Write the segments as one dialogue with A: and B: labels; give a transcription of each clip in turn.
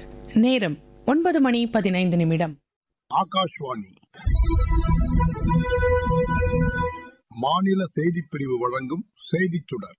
A: நேரம் ஒன்பது மணி பதினைந்து நிமிடம்
B: ஆகாஷ்வாணி மாநில செய்திப் பிரிவு வழங்கும் செய்திச் சுடர்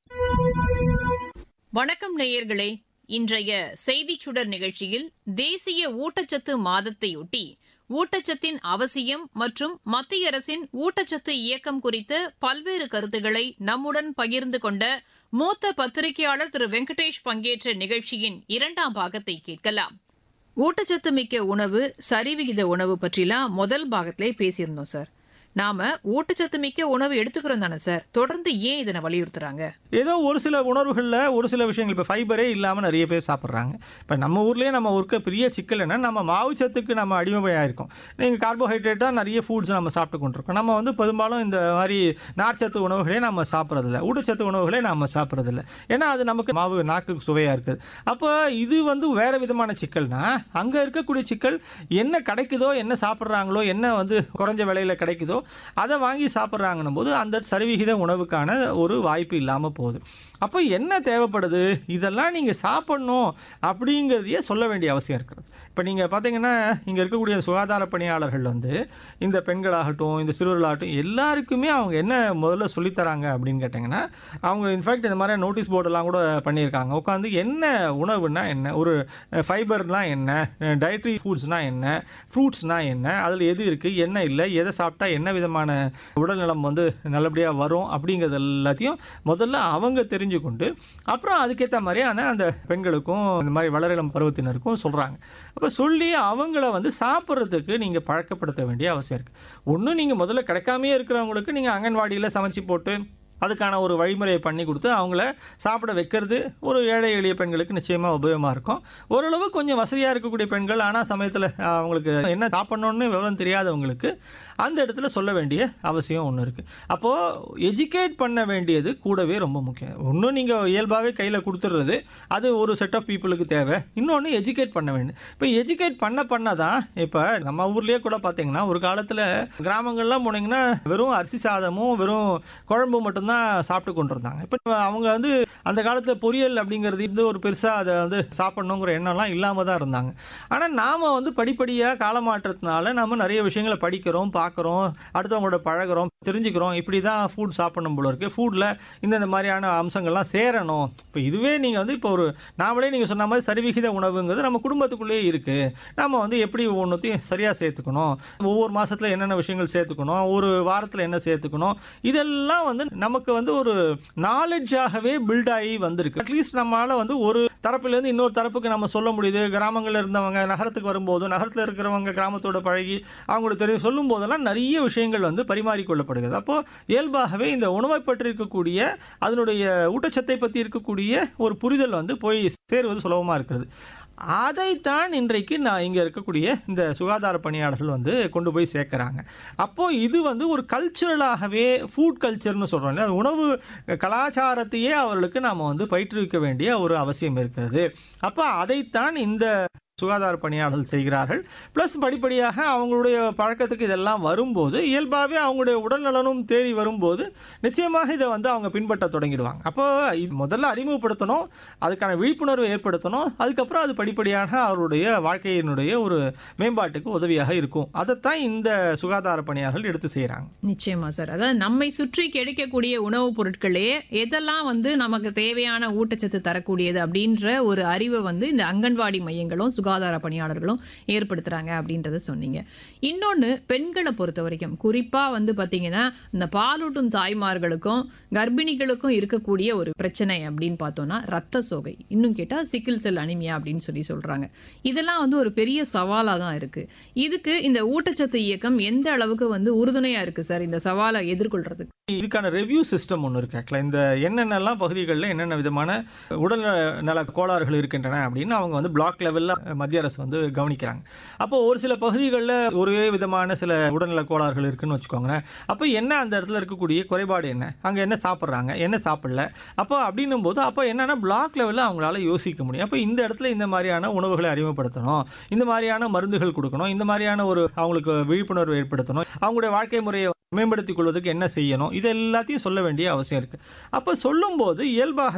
C: வணக்கம் நேயர்களே இன்றைய செய்திச் சுடர் நிகழ்ச்சியில் தேசிய ஊட்டச்சத்து மாதத்தையொட்டி ஊட்டச்சத்தின் அவசியம் மற்றும் மத்திய அரசின் ஊட்டச்சத்து இயக்கம் குறித்த பல்வேறு கருத்துக்களை நம்முடன் பகிர்ந்து கொண்ட மூத்த பத்திரிகையாளர் திரு வெங்கடேஷ் பங்கேற்ற நிகழ்ச்சியின் இரண்டாம் பாகத்தை கேட்கலாம் ஊட்டச்சத்து மிக்க உணவு சரிவிகித உணவு பற்றிலாம் முதல் பாகத்திலே பேசியிருந்தோம் சார் நாம ஊட்டச்சத்து மிக்க உணவு எடுத்துக்கிறோம் தானே சார் தொடர்ந்து ஏன் இதனை வலியுறுத்துறாங்க
D: ஏதோ ஒரு சில உணர்வுகளில் ஒரு சில விஷயங்கள் இப்போ ஃபைபரே இல்லாமல் நிறைய பேர் சாப்பிட்றாங்க இப்போ நம்ம ஊர்லேயே நம்ம இருக்க பெரிய சிக்கல் என்ன நம்ம மாவுச்சத்துக்கு நம்ம அடிமையாக இருக்கோம் நீங்கள் கார்போஹைட்ரேட்டாக நிறைய ஃபுட்ஸ் நம்ம சாப்பிட்டு கொண்டிருக்கோம் நம்ம வந்து பெரும்பாலும் இந்த மாதிரி நார்ச்சத்து உணவுகளே நம்ம சாப்பிட்றதில்ல ஊட்டச்சத்து உணவுகளே நம்ம சாப்பிட்றதில்ல ஏன்னா அது நமக்கு மாவு நாக்குக்கு சுவையாக இருக்குது அப்போ இது வந்து வேறு விதமான சிக்கல்னா அங்கே இருக்கக்கூடிய சிக்கல் என்ன கிடைக்குதோ என்ன சாப்பிட்றாங்களோ என்ன வந்து குறைஞ்ச விலையில் கிடைக்குதோ அதை வாங்கி சாப்பிட்றாங்கன்னும் போது அந்த சரிவிகித உணவுக்கான ஒரு வாய்ப்பு இல்லாமல் போகுது அப்போ என்ன தேவைப்படுது இதெல்லாம் நீங்கள் சாப்பிட்ணும் அப்படிங்கிறதையே சொல்ல வேண்டிய அவசியம் இருக்கிறது இப்போ நீங்கள் பார்த்தீங்கன்னா இங்கே இருக்கக்கூடிய சுகாதார பணியாளர்கள் வந்து இந்த பெண்களாகட்டும் இந்த சிறுவர்களாகட்டும் எல்லாருக்குமே அவங்க என்ன முதல்ல சொல்லித்தராங்க அப்படின்னு கேட்டிங்கன்னா அவங்க இன்ஃபேக்ட் இந்த மாதிரி நோட்டீஸ் போர்டெல்லாம் கூட பண்ணியிருக்காங்க உட்காந்து என்ன உணவுனா என்ன ஒரு ஃபைபர்னால் என்ன டயட்ரி ஃபுட்ஸ்னால் என்ன ஃப்ரூட்ஸ்னால் என்ன அதில் எது இருக்குது என்ன இல்லை எதை சாப்பிட்டா என்ன விதமான உடல்நலம் வந்து நல்லபடியாக வரும் அப்படிங்கிறது எல்லாத்தையும் முதல்ல அவங்க தெரிஞ்சுக்கொண்டு அப்புறம் அதுக்கேற்ற மாதிரியான அந்த பெண்களுக்கும் இந்த மாதிரி வளரிளம் பருவத்தினருக்கும் சொல்கிறாங்க அப்போ சொல்லி அவங்கள வந்து சாப்பிட்றதுக்கு நீங்கள் பழக்கப்படுத்த வேண்டிய அவசியம் இருக்குது ஒன்றும் நீங்கள் முதல்ல கிடைக்காமையே இருக்கிறவங்களுக்கு நீங்கள் அங்கன்வாடியில் சமைச்சு போட்டு அதுக்கான ஒரு வழிமுறையை பண்ணி கொடுத்து அவங்கள சாப்பிட வைக்கிறது ஒரு ஏழை எளிய பெண்களுக்கு நிச்சயமாக உபயோகமாக இருக்கும் ஓரளவு கொஞ்சம் வசதியாக இருக்கக்கூடிய பெண்கள் ஆனால் சமயத்தில் அவங்களுக்கு என்ன சாப்பிட்ணுன்னு விவரம் தெரியாதவங்களுக்கு அந்த இடத்துல சொல்ல வேண்டிய அவசியம் ஒன்று இருக்குது அப்போது எஜுகேட் பண்ண வேண்டியது கூடவே ரொம்ப முக்கியம் ஒன்றும் நீங்கள் இயல்பாகவே கையில் கொடுத்துட்றது அது ஒரு செட் ஆஃப் பீப்புளுக்கு தேவை இன்னொன்று எஜுகேட் பண்ண வேண்டும் இப்போ எஜுகேட் பண்ண பண்ண தான் இப்போ நம்ம ஊர்லேயே கூட பார்த்தீங்கன்னா ஒரு காலத்தில் கிராமங்கள்லாம் போனீங்கன்னா வெறும் அரிசி சாதமும் வெறும் குழம்பு மட்டும்தான் சாப்பிட்டு கொண்டு இருந்தாங்க இப்போ அவங்க வந்து அந்த காலத்தில் பொரியல் அப்படிங்கிறது இது ஒரு பெருசாக அதை வந்து சாப்பிடணுங்கிற எண்ணம்லாம் இல்லாமல் தான் இருந்தாங்க ஆனால் நாம் வந்து படிப்படியாக காலமாற்றத்தினால நம்ம நிறைய விஷயங்களை படிக்கிறோம் பார்க்குறோம் அடுத்தவங்களோட பழகுறோம் தெரிஞ்சுக்கிறோம் இப்படி தான் ஃபுட் சாப்பிடணும் போல இருக்குது ஃபுட்டில் இந்தந்த மாதிரியான அம்சங்கள்லாம் சேரணும் இப்போ இதுவே நீங்கள் வந்து இப்போ ஒரு நாமளே நீங்கள் சொன்ன மாதிரி சரிவிகித உணவுங்கிறது நம்ம குடும்பத்துக்குள்ளேயே இருக்குது நம்ம வந்து எப்படி ஒவ்வொன்றத்தையும் சரியாக சேர்த்துக்கணும் ஒவ்வொரு மாதத்தில் என்னென்ன விஷயங்கள் சேர்த்துக்கணும் ஒரு வாரத்தில் என்ன சேர்த்துக்கணும் இதெல்லாம் வந்து நமக்கு வந்து ஒரு நாலேஜாகவே பில்ட் ஆகி வந்திருக்கு அட்லீஸ்ட் நம்மளால் வந்து ஒரு தரப்புலேருந்து இன்னொரு தரப்புக்கு நம்ம சொல்ல முடியுது கிராமங்களில் இருந்தவங்க நகரத்துக்கு வரும்போதும் நகரத்தில் இருக்கிறவங்க கிராமத்தோட பழகி அவங்களுக்கு தெரியும் சொல்லும் போதெல்லாம் நிறைய விஷயங்கள் வந்து பரிமாறிக்கொள்ளப்படுகிறது அப்போது இயல்பாகவே இந்த உணவை பற்றி இருக்கக்கூடிய அதனுடைய ஊட்டச்சத்தை பற்றி இருக்கக்கூடிய ஒரு புரிதல் வந்து போய் சேருவது சுலபமாக இருக்கிறது அதைத்தான் இன்றைக்கு நான் இங்கே இருக்கக்கூடிய இந்த சுகாதார பணியாளர்கள் வந்து கொண்டு போய் சேர்க்குறாங்க அப்போது இது வந்து ஒரு கல்ச்சுரலாகவே ஃபுட் கல்ச்சர்னு சொல்கிறோம் இல்லையா அது உணவு கலாச்சாரத்தையே அவர்களுக்கு நாம் வந்து பயிற்றுவிக்க வேண்டிய ஒரு அவசியம் இருக்கிறது அப்போ அதைத்தான் இந்த சுகாதார பணியாளர்கள் செய்கிறார்கள் ப்ளஸ் படிப்படியாக அவங்களுடைய பழக்கத்துக்கு இதெல்லாம் வரும்போது இயல்பாகவே அவங்களுடைய உடல்நலனும் தேறி வரும்போது நிச்சயமாக இதை வந்து அவங்க பின்பற்ற தொடங்கிடுவாங்க அப்போ இது முதல்ல அறிமுகப்படுத்தணும் அதுக்கான விழிப்புணர்வை ஏற்படுத்தணும் அதுக்கப்புறம் அது படிப்படியாக அவருடைய வாழ்க்கையினுடைய ஒரு மேம்பாட்டுக்கு உதவியாக இருக்கும் அதைத்தான் இந்த சுகாதார பணியாளர்கள் எடுத்து செய்கிறாங்க
C: நிச்சயமா சார் அதாவது நம்மை சுற்றி கிடைக்கக்கூடிய உணவுப் பொருட்களே எதெல்லாம் வந்து நமக்கு தேவையான ஊட்டச்சத்து தரக்கூடியது அப்படின்ற ஒரு அறிவை வந்து இந்த அங்கன்வாடி மையங்களும் சுகாதார பணியாளர்களும் ஏற்படுத்துறாங்க அப்படின்றத சொன்னீங்க இன்னொன்று பெண்களை பொறுத்த வரைக்கும் குறிப்பா வந்து பாத்தீங்கன்னா இந்த பாலூட்டும் தாய்மார்களுக்கும் கர்ப்பிணிகளுக்கும் இருக்கக்கூடிய ஒரு பிரச்சனை அப்படின்னு பார்த்தோம்னா ரத்த சோகை இன்னும் கேட்டா சிக்கிள் செல் அனிமியா அப்படின்னு சொல்லி சொல்றாங்க இதெல்லாம் வந்து ஒரு பெரிய சவாலா தான் இருக்கு இதுக்கு இந்த ஊட்டச்சத்து இயக்கம் எந்த அளவுக்கு வந்து உறுதுணையா இருக்கு சார் இந்த சவாலை எதிர்கொள்றதுக்கு
D: இதுக்கான ரிவ்யூ சிஸ்டம் ஒன்று இருக்கு ஆக்சுவலாக இந்த என்னென்னலாம் பகுதிகளில் என்னென்ன விதமான உடல் நல கோளாறுகள் இருக்கின்றன அப்படின்னு அவங்க வந்து பிளாக் லெவலில் மத்திய அரசு வந்து கவனிக்கிறாங்க அப்போ ஒரு சில பகுதிகளில் ஒரே விதமான சில உடல்நல கோளாறுகள் இருக்குன்னு வச்சுக்கோங்களேன் அப்போ என்ன அந்த இடத்துல இருக்கக்கூடிய குறைபாடு என்ன அங்கே என்ன சாப்பிட்றாங்க என்ன சாப்பிடல அப்போ அப்படின்னும் போது அப்போ என்னன்னா பிளாக் லெவலில் அவங்களால யோசிக்க முடியும் அப்போ இந்த இடத்துல இந்த மாதிரியான உணவுகளை அறிமுகப்படுத்தணும் இந்த மாதிரியான மருந்துகள் கொடுக்கணும் இந்த மாதிரியான ஒரு அவங்களுக்கு விழிப்புணர்வு ஏற்படுத்தணும் அவங்களுடைய வாழ்க்கை முறையை மேம்படுத்திக் கொள்வதற்கு என்ன செய்யணும் இது எல்லாத்தையும் சொல்ல வேண்டிய அவசியம் இருக்குது அப்போ சொல்லும்போது இயல்பாக